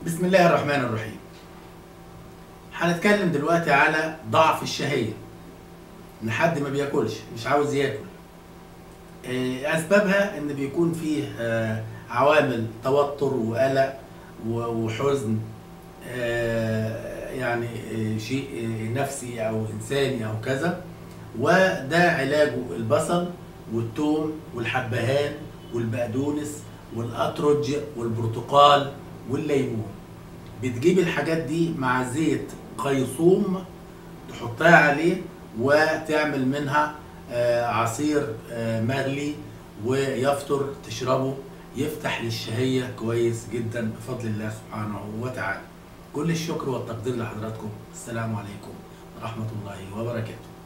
بسم الله الرحمن الرحيم هنتكلم دلوقتي على ضعف الشهية ان حد ما بياكلش مش عاوز ياكل آه، اسبابها ان بيكون فيه آه، عوامل توتر وقلق و- وحزن آه، يعني آه، شيء آه، نفسي او انساني او كذا وده علاجه البصل والثوم والحبهان والبقدونس والأترج والبرتقال والليمون بتجيب الحاجات دي مع زيت قيصوم تحطها عليه وتعمل منها آه، عصير آه، مغلي ويفطر تشربه يفتح للشهية كويس جدا بفضل الله سبحانه وتعالى كل الشكر والتقدير لحضراتكم السلام عليكم ورحمة الله وبركاته